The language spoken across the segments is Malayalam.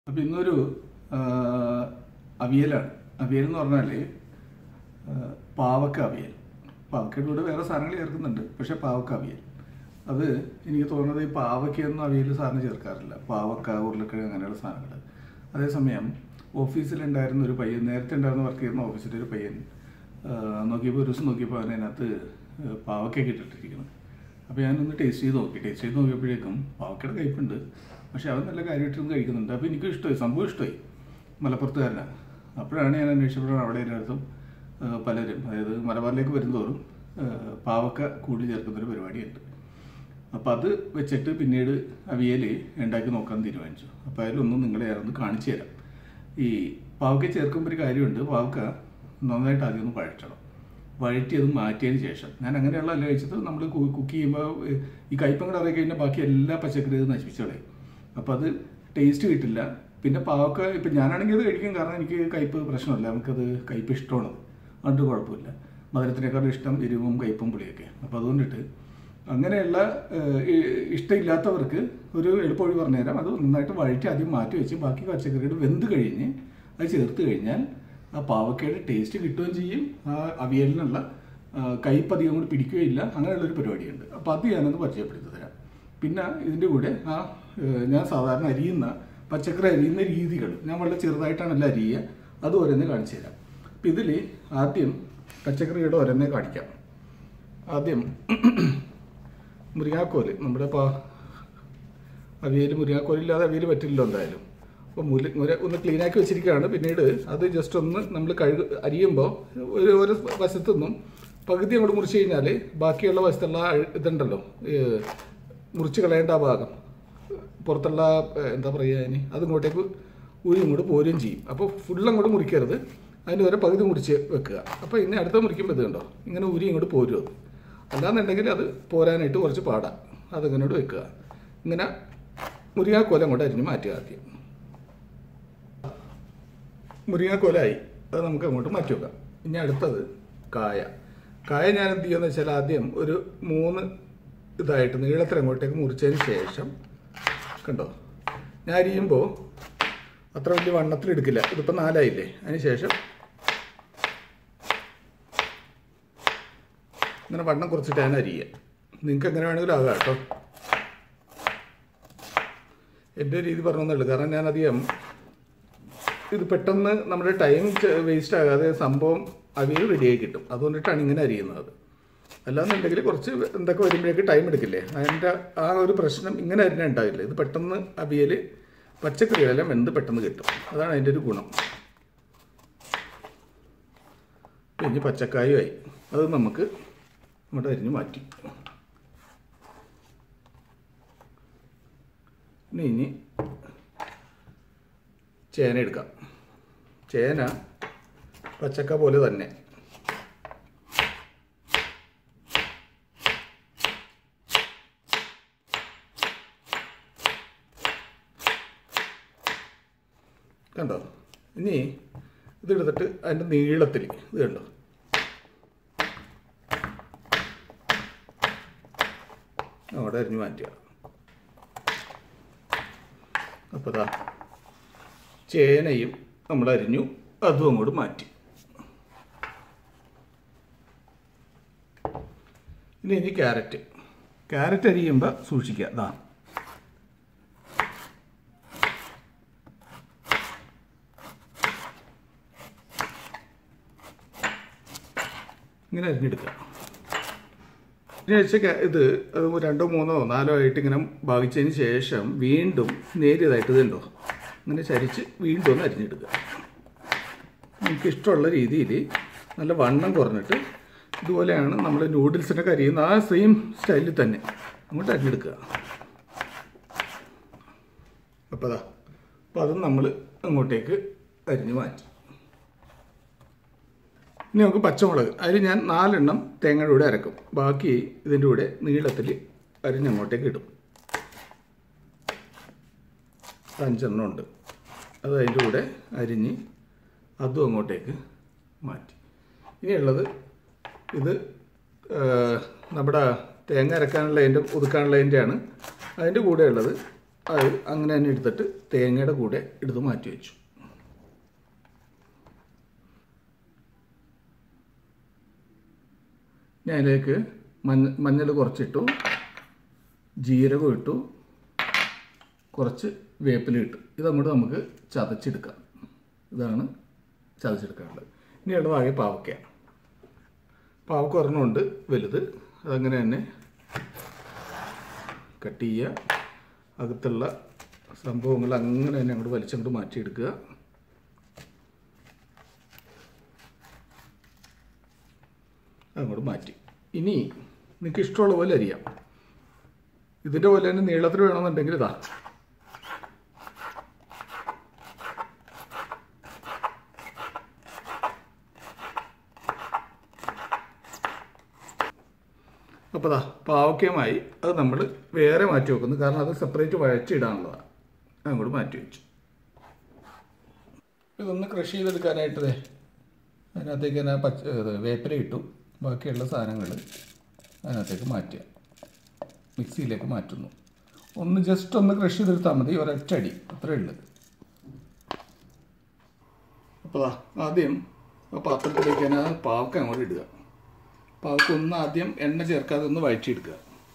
അപ്പം ഇന്നൊരു ആ, അവിയലാണ് അവിയൽ എന്ന് പറഞ്ഞാൽ ആ, പാവക്ക അവിയൽ പാവക്കയുടെ കൂടെ വേറെ സാധനങ്ങൾ ചേർക്കുന്നുണ്ട് പക്ഷേ പാവക്ക അവിയൽ അത് എനിക്ക് തോന്നുന്നത് ഈ പാവയ്ക്കൊന്നും അവിയൽ സാധനം ചേർക്കാറില്ല പാവക്ക ഉരുളക്കിഴങ്ങ് അങ്ങനെയുള്ള സാധനങ്ങൾ അതേസമയം ഓഫീസിലുണ്ടായിരുന്ന ഒരു പയ്യൻ നേരത്തെ ഉണ്ടായിരുന്ന വർക്ക് ചെയ്യുന്ന ഓഫീസിലെ ഒരു പയ്യൻ ആ, നോക്കിയപ്പോൾ ഒരു ദിവസം നോക്കിയപ്പോൾ അവനതിനകത്ത് പാവയ്ക്കൊക്കെ ഇട്ടിട്ടിരിക്കണം അപ്പോൾ ഞാനൊന്ന് ടേസ്റ്റ് ചെയ്ത് നോക്കി ടേസ്റ്റ് ചെയ്ത് നോക്കിയപ്പോഴേക്കും പാവക്കയുടെ കയ്പുണ്ട് പക്ഷേ അവൻ നല്ല കാര്യമായിട്ടൊന്നും കഴിക്കുന്നുണ്ട് അപ്പോൾ എനിക്ക് ഇഷ്ടമായി സംഭവം ഇഷ്ടമായി മലപ്പുറത്തുകാരനാണ് അപ്പോഴാണ് ഞാൻ അന്വേഷിച്ചപ്പോഴാണ് അവിടെ എല്ലായിടത്തും ആ, പലരും അതായത് മലബാറിലേക്ക് വരുന്തോറും ആ, പാവക്ക കൂടി ചേർക്കുന്നൊരു പരിപാടിയുണ്ട് അപ്പോൾ അത് വെച്ചിട്ട് പിന്നീട് അവിയൽ ഉണ്ടാക്കി നോക്കാൻ തീരുമാനിച്ചു അപ്പോൾ അതിലൊന്നും നിങ്ങളെ ഞാനൊന്ന് കാണിച്ചു തരാം ഈ പാവക്ക ചേർക്കുമ്പോൾ ഒരു കാര്യമുണ്ട് പാവക്ക നന്നായിട്ട് ആദ്യം ഒന്ന് വഴറ്റണം വഴറ്റി അത് മാറ്റിയതിന് ശേഷം ഞാൻ അങ്ങനെയുള്ള അല്ല കഴിച്ചത് നമ്മൾ കുക്ക് ചെയ്യുമ്പോൾ ഈ കയ്പങ്ങടെ ഇറങ്ങി കഴിഞ്ഞാൽ ബാക്കി എല്ലാ പച്ചക്കറിയും നശിപ്പിച്ചു കളയും അപ്പോൾ അത് ടേസ്റ്റ് കിട്ടില്ല പിന്നെ പാവക്ക ഇപ്പം ഞാനാണെങ്കിൽ അത് കഴിക്കും കാരണം എനിക്ക് കയ്പ് പ്രശ്നമല്ല നമുക്കത് കയ്പ് ഇഷ്ടമാണ് അതുകൊണ്ട് കുഴപ്പമില്ല മധുരത്തിനേക്കാളും ഇഷ്ടം എരിവും കയ്പും പുളിയൊക്കെ അപ്പോൾ അതുകൊണ്ടിട്ട് അങ്ങനെയുള്ള ഏഹ്, ഇ- ഇഷ്ടമില്ലാത്തവർക്ക് ഒരു എളുപ്പവഴി പറഞ്ഞുതരാം അത് നന്നായിട്ട് വഴറ്റി ആദ്യം മാറ്റി വെച്ച് ബാക്കി പച്ചക്കറിയുടെ വെന്ത് കഴിഞ്ഞ് അത് ചേർത്ത് കഴിഞ്ഞാൽ ആ പാവക്കയുടെ ടേസ്റ്റ് കിട്ടുകയും ചെയ്യും ആ അവിയലിനുള്ള ആ, കയ്പ് അധികം കൂടി പിടിക്കുകയില്ല അങ്ങനെയുള്ളൊരു പരിപാടിയുണ്ട് അപ്പോൾ അത് ഞാനൊന്ന് പരിചയപ്പെടുത്തി തരാം പിന്നെ ഇതിൻ്റെ കൂടെ ആ ഏഹ്, ഞാൻ സാധാരണ അരിയുന്ന പച്ചക്കറി അരിയുന്ന രീതികൾ ഞാൻ വളരെ ചെറുതായിട്ടാണല്ലോ അരിയുക അത് ഓരോന്ന് കാണിച്ചു തരാം അപ്പം ഇതിൽ ആദ്യം പച്ചക്കറിയുടെ ഓരോന്നെ കാണിക്കാം ആദ്യം മുരിങ്ങാക്കോല് നമ്മുടെ ഇപ്പോൾ അവിയൽ മുരിങ്ങാക്കോലില്ലാതെ അവിയൽ പറ്റില്ലല്ലോ എന്തായാലും അപ്പോൾ മുല മുര ഒന്ന് ക്ലീനാക്കി വെച്ചിരിക്കുകയാണ് പിന്നീട് അത് ജസ്റ്റ് ഒന്ന് നമ്മൾ കഴുകി അരിയുമ്പോൾ ഒരു ഒരു വശത്തു നിന്നും പകുതി അങ്ങോട്ട് മുറിച്ച് കഴിഞ്ഞാൽ ബാക്കിയുള്ള വശത്തുള്ള അഴ് ഇതുണ്ടല്ലോ ഈ മുറിച്ച് കളയേണ്ട ആ ഭാഗം പുറത്തുള്ള ഏ, എന്താ പറയുക അതിന് അത് ഇങ്ങോട്ടേക്ക് ഊരി ഇങ്ങോട്ട് പോരുകയും ചെയ്യും അപ്പോൾ ഫുൾ അങ്ങോട്ട് മുറിക്കരുത് അതിന് വരെ പകുതി മുറിച്ച് വെക്കുക അപ്പോൾ ഇനി അടുത്ത മുറിക്കുമ്പോൾ ഇത് കണ്ടോ ഇങ്ങനെ ഊരി ഇങ്ങോട്ട് പോരും അത് അല്ലാന്നുണ്ടെങ്കിൽ അത് പോരാനായിട്ട് കുറച്ച് പാടാം അതിങ്ങനോട് വെക്കുക ഇങ്ങനെ മുരിങ്ങാക്കോല അങ്ങോട്ട് അരിഞ്ഞ് മാറ്റുക ആദ്യം മുരിങ്ങാക്കോലായി അത് നമുക്ക് അങ്ങോട്ട് മാറ്റി വെക്കാം ഇനി അടുത്തത് കായ കായ ഞാൻ എന്ത് ചെയ്യുമെന്ന് വെച്ചാൽ ആദ്യം ഒരു മൂന്ന് ഇതായിട്ട് നീളത്തിൽ അങ്ങോട്ടേക്ക് മുറിച്ചതിന് ശേഷം കണ്ടോ ഞാൻ അരിയുമ്പോൾ അത്ര വലിയ വണ്ണത്തിൽ എടുക്കില്ല ഇതിപ്പോൾ നാലായില്ലേ അതിന് ശേഷം ഇങ്ങനെ വണ്ണം കുറച്ചിട്ട് ഞാൻ അരിയുക നിങ്ങൾക്ക് എങ്ങനെ വേണമെങ്കിലും ആകാം കേട്ടോ എൻ്റെ രീതി പറഞ്ഞൊന്നുള്ളൂ കാരണം ഞാൻ അധികം ഇത് പെട്ടെന്ന് നമ്മുടെ ടൈം വേസ്റ്റ് ആകാതെ സംഭവം അവിയൽ റെഡിയായി കിട്ടും അതുകൊണ്ടിട്ടാണ് ഇങ്ങനെ അരിയുന്നത് അല്ലാന്നുണ്ടെങ്കിൽ കുറച്ച് എന്തൊക്കെ വരുമ്പോഴേക്ക് ടൈം എടുക്കില്ലേ അതിൻ്റെ ആ ഒരു പ്രശ്നം ഇങ്ങനെ അരിഞ്ഞ ഉണ്ടാവില്ല ഇത് പെട്ടെന്ന് അവിയൽ പച്ചക്കറികളെല്ലാം വെന്ത് പെട്ടെന്ന് കിട്ടും അതാണ് അതിൻ്റെ ഒരു ഗുണം പിന്നെ പച്ചക്കായുമായി അത് നമുക്ക് അങ്ങോട്ട് അരിഞ്ഞ് മാറ്റി ഇനി ഇനി ചേന എടുക്കാം ചേന പച്ചക്ക പോലെ തന്നെ കണ്ടോ ഇനി ഇതെടുത്തിട്ട് അതിൻ്റെ നീളത്തിൽ ഇത് കണ്ടോ അവിടെ അരിഞ്ഞ് മാറ്റുക അപ്പോൾ ദാ ചേനയും നമ്മൾ അരിഞ്ഞു അതും അങ്ങോട്ട് മാറ്റി ഇനി ഇനി ക്യാരറ്റ് ക്യാരറ്റ് അരിയുമ്പോൾ സൂക്ഷിക്കുക അതാ ഇങ്ങനെ അരിഞ്ഞെടുക്കുക ഇതിന് വെച്ച ക്യാ- ഇത് അത് രണ്ടോ മൂന്നോ നാലോ ആയിട്ട് ഇങ്ങനെ ഭാഗിച്ചതിന് ശേഷം വീണ്ടും നേരിയതായിട്ട് ഇതുണ്ടോ ഇങ്ങനെ ചരിച്ച് വീണ്ടും ഒന്ന് അരിഞ്ഞെടുക്കുക നമുക്ക് ഇഷ്ടമുള്ള രീതിയിൽ നല്ല വണ്ണം കുറഞ്ഞിട്ട് ഇതുപോലെയാണ് നമ്മൾ നൂഡിൽസിനൊക്കെ അരിയുന്ന ആ സെയിം സ്റ്റൈലിൽ തന്നെ അങ്ങോട്ട് അരിഞ്ഞെടുക്കുക അപ്പോൾ അതാ അപ്പോൾ അതും നമ്മൾ അങ്ങോട്ടേക്ക് അരിഞ്ഞ് മാറ്റി ഇനി നമുക്ക് പച്ചമുളക് അതിൽ ഞാൻ നാലെണ്ണം തേങ്ങയുടെ കൂടെ അരക്കും ബാക്കി ഇതിൻ്റെ കൂടെ നീളത്തിൽ അരിഞ്ഞങ്ങോട്ടേക്ക് ഇടും അഞ്ചെണ്ണം ഉണ്ട് അത് അതിൻ്റെ കൂടെ അരിഞ്ഞ് അതും അങ്ങോട്ടേക്ക് മാറ്റി ഇനിയുള്ളത് ഇത് ആ, നമ്മുടെ തേങ്ങ അരക്കാനുള്ള അതിൻ്റെ ഒതുക്കാനുള്ള അതിൻ്റെയാണ് അതിൻ്റെ കൂടെ ഉള്ളത് അത് അങ്ങനെ തന്നെ എടുത്തിട്ട് തേങ്ങയുടെ കൂടെ എടുത്ത് മാറ്റി വെച്ചു ഞാൻ അതിലേക്ക് മഞ്ഞ മഞ്ഞൾ കുറച്ചിട്ടു ജീരകം ഇട്ടു കുറച്ച് വേപ്പില ഇട്ടു ഇതങ്ങോട്ട് നമുക്ക് ചതച്ചെടുക്കാം ഇതാണ് ചതച്ചെടുക്കാനുള്ളത് ഇനി ഉള്ളത് ആകെ പാവയ്ക്ക പാവയ്ക്ക ഒരെണ്ണമുണ്ട് വലുത് അതങ്ങനെ തന്നെ കട്ട് ചെയ്യുക അകത്തുള്ള സംഭവങ്ങൾ അങ്ങനെ തന്നെ അങ്ങോട്ട് വലിച്ചങ്ങോട്ട് മാറ്റിയെടുക്കുക അങ്ങോട്ട് മാറ്റി ഇനി നിങ്ങൾക്ക് ഇഷ്ടമുള്ള പോലെ അരിയാം ഇതിൻ്റെ പോലെ തന്നെ നീളത്തിൽ വേണമെന്നുണ്ടെങ്കിൽ ഇതാ അപ്പോൾ ദാ പാവയ്ക്കയുമായി അത് നമ്മൾ വേറെ മാറ്റി വെക്കുന്നു കാരണം അത് സെപ്പറേറ്റ് വഴച്ചിടാനുള്ളതാണ് അങ്ങോട്ട് മാറ്റി വെച്ചു ഇതൊന്ന് കൃഷി ചെയ്തെടുക്കാനായിട്ട് ദേ അതിനകത്തേക്ക് തന്നെ പച്ച ഇത് വേപ്പില ഇട്ടു ബാക്കിയുള്ള സാധനങ്ങൾ അതിനകത്തേക്ക് മാറ്റുക മിക്സിയിലേക്ക് മാറ്റുന്നു ഒന്ന് ജസ്റ്റ് ഒന്ന് ക്രഷ് ചെയ്തെടുത്താൽ മതി ഒരൊറ്റടി അത്രേ ഉള്ളൂ അപ്പോൾ ആദ്യം ആ പാത്രത്തിലേക്ക് തന്നെ ആ പാവക്ക അങ്ങോട്ട് ഇടുക പാവക്ക ഒന്ന് ആദ്യം എണ്ണ ചേർക്കാതെ ഒന്ന് വഴറ്റിയെടുക്കുക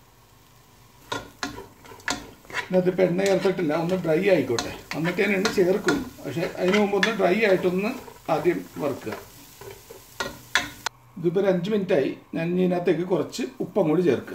ഇതിനകത്തിപ്പോൾ എണ്ണ ചേർത്തിട്ടില്ല ഒന്ന് ഡ്രൈ ആയിക്കോട്ടെ എന്നിട്ട് ഞാൻ എണ്ണ ചേർക്കും പക്ഷേ അതിന് മുമ്പ് ഒന്ന് ഡ്രൈ ആയിട്ടൊന്ന് ആദ്യം വറുക്കുക ഇതിപ്പോൾ ഒരു അഞ്ച് മിനിറ്റായി ഞാൻ ഇനി ഇതിനകത്തേക്ക് കുറച്ച് ഉപ്പം കൂടി ചേർക്കുക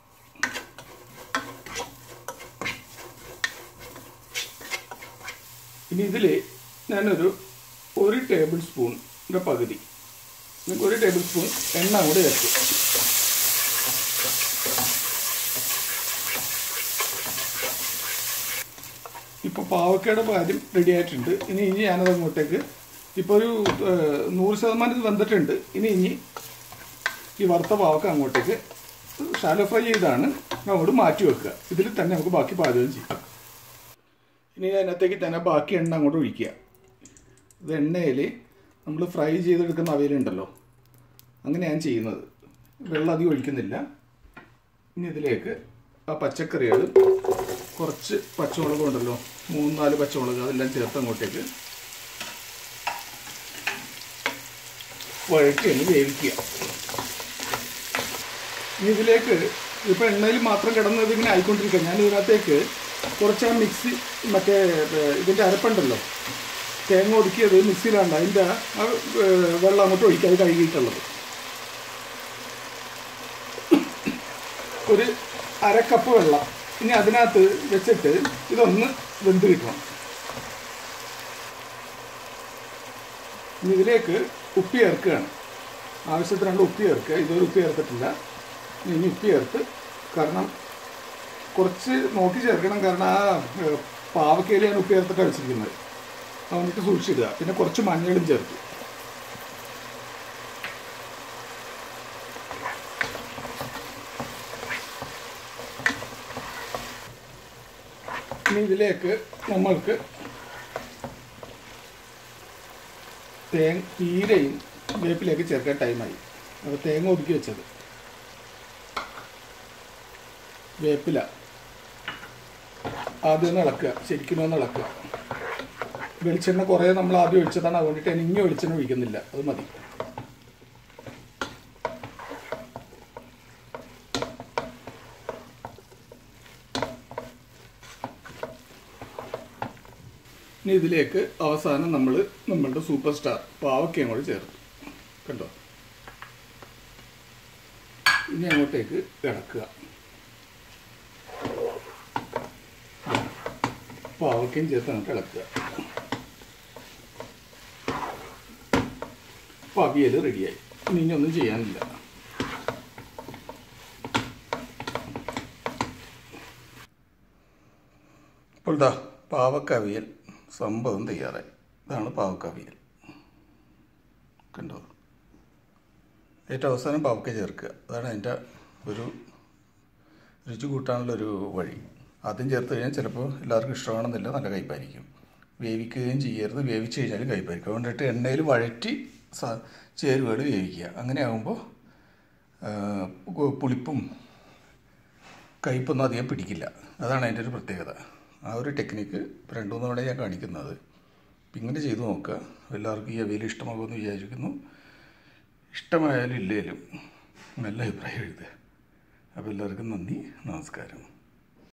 ഇനി ഇതിൽ ഞാനൊരു ഒരു ടേബിൾ സ്പൂണിൻ്റെ പകുതി ഒരു ടേബിൾ സ്പൂൺ എണ്ണ കൂടി ചേർക്കും ഇപ്പോൾ പാവക്കയുടെ കാര്യം റെഡി ആയിട്ടുണ്ട് ഇനി ഇനി ഞാനത് അങ്ങോട്ടേക്ക് ഇപ്പോൾ ഒരു ഏഹ്, നൂറ് ശതമാനം ഇത് വന്നിട്ടുണ്ട് ഇനി ഇനി ഈ വറുത്ത പാവക്ക അങ്ങോട്ടേക്ക് ഷാലോ ഫ്രൈ ചെയ്താണ് അങ്ങോട്ട് മാറ്റി വെക്കുക ഇതിൽ തന്നെ നമുക്ക് ബാക്കി പാചകം ചെയ്യാം ഇനി അതിനകത്തേക്ക് തന്നെ ബാക്കി എണ്ണ അങ്ങോട്ട് ഒഴിക്കുക ഇത് എണ്ണയിൽ നമ്മൾ ഫ്രൈ ചെയ്തെടുക്കുന്ന അവയിലുണ്ടല്ലോ അങ്ങനെ ഞാൻ ചെയ്യുന്നത് വെള്ളം അധികം ഒഴിക്കുന്നില്ല ഇനി ഇതിലേക്ക് ആ പച്ചക്കറികൾ കുറച്ച് പച്ചമുളക് ഉണ്ടല്ലോ മൂന്ന് നാല് പച്ചമുളക് അതെല്ലാം ചേർത്ത് അങ്ങോട്ടേക്ക് വഴറ്റി ഒന്ന് വേവിക്കുക ഇനി ഇതിലേക്ക് ഇപ്പോൾ എണ്ണയിൽ മാത്രം കിടന്നത് ഇങ്ങനെ ആയിക്കൊണ്ടിരിക്കുക ഞാൻ ഇതിനകത്തേക്ക് കുറച്ച് ആ മിക്സി മറ്റേ ഏർ, ഇതിൻ്റെ അരപ്പുണ്ടല്ലോ തേങ്ങ ഒതുക്കിയത് മിക്സിയിലാണ് അതിൻ്റെ ആ ഏർ, വെള്ളം അങ്ങോട്ട് ഒഴിക്കുക അത് കഴുകിയിട്ടുള്ളത് ഒരു അര കപ്പ് വെള്ളം ഇനി അതിനകത്ത് വെച്ചിട്ട് ഇതൊന്ന് വെന്ത് കിട്ടണം ഇനി ഇതിലേക്ക് ഉപ്പ് ചേർക്കുകയാണ് ആവശ്യത്തിനുള്ള ഉപ്പ് ചേർക്കുക ഇതൊരു ഉപ്പ് ചേർത്തിട്ടില്ല ഇനി ഇനി ഉപ്പ് ചേർത്ത് കാരണം കുറച്ച് നോക്കി ചേർക്കണം കാരണം ആ ഏഹ്, പാവക്കയിൽ ഞാൻ ഉപ്പ് ചേർത്തിട്ടാണ് വെച്ചിരിക്കുന്നത് അതുകൊണ്ടിട്ട് സൂക്ഷിച്ചിടുക പിന്നെ കുറച്ച് മഞ്ഞളും ചേർത്ത് ഇനി ഇതിലേക്ക് നമ്മൾക്ക് തേങ്ങ തീരയും വേപ്പിലേക്ക് ചേർക്കാൻ ടൈമായി അപ്പോൾ തേങ്ങ ഒതുക്കി വെച്ചത് വേപ്പില ആദ്യം ഒന്ന് ഇളക്കുക ശരിക്കും ഒന്ന് ഇളക്കുക വെളിച്ചെണ്ണ കുറേ നമ്മൾ ആദ്യം ഒഴിച്ചതാണ് അതുകൊണ്ടിട്ട് ഞാൻ ഇനി വെളിച്ചെണ്ണ ഒഴിക്കുന്നില്ല അത് മതി ഇനി ഇതിലേക്ക് അവസാനം നമ്മൾ നമ്മളുടെ സൂപ്പർ സ്റ്റാർ പാവക്കയും കൂടി ചേർത്തു കണ്ടോ ഇനി അങ്ങോട്ടേക്ക് ഇളക്കുക പാവക്കയും ചേർത്ത് അങ്ങോട്ട് ഇളക്കുക അപ്പോൾ അവിയൽ റെഡിയായി ഇനി ഇനി ഒന്നും ചെയ്യാനില്ല ഇപ്പോൾ ഇതാ പാവക്ക അവിയൽ സംഭവം തയ്യാറായി ഇതാണ് പാവക്ക അവിയൽ കണ്ടോ ഏറ്റവും അവസാനം പാവക്ക ചേർക്കുക അതാണ് അതിൻ്റെ ഒരു രുചി കൂട്ടാനുള്ളൊരു വഴി ആദ്യം ചേർത്ത് കഴിഞ്ഞാൽ ചിലപ്പോൾ എല്ലാവർക്കും ഇഷ്ടമാണെന്നില്ല നല്ല കയ്പായിരിക്കും വേവിക്കുകയും ചെയ്യരുത് വേവിച്ച് കഴിഞ്ഞാലും കയ്പായിരിക്കും അതുകൊണ്ടിട്ട് എണ്ണയിൽ വഴറ്റി സ ചേരുവകൾ വേവിക്കുക അങ്ങനെ ആകുമ്പോൾ പുളിപ്പും കയ്പൊന്നും അധികം പിടിക്കില്ല അതാണ് അതിൻ്റെ ഒരു പ്രത്യേകത ആ ഒരു ടെക്നിക്ക് ഇപ്പോൾ രണ്ട് മൂന്ന് തവണ ഞാൻ കാണിക്കുന്നത് അപ്പം ഇങ്ങനെ ചെയ്തു നോക്കുക എല്ലാവർക്കും ഈ അവിയൽ ഇഷ്ടമാകുമെന്ന് വിചാരിക്കുന്നു ഇഷ്ടമായാലും ഇല്ലേലും നല്ല അഭിപ്രായം എഴുതുക അപ്പോൾ എല്ലാവർക്കും നന്ദി നമസ്കാരം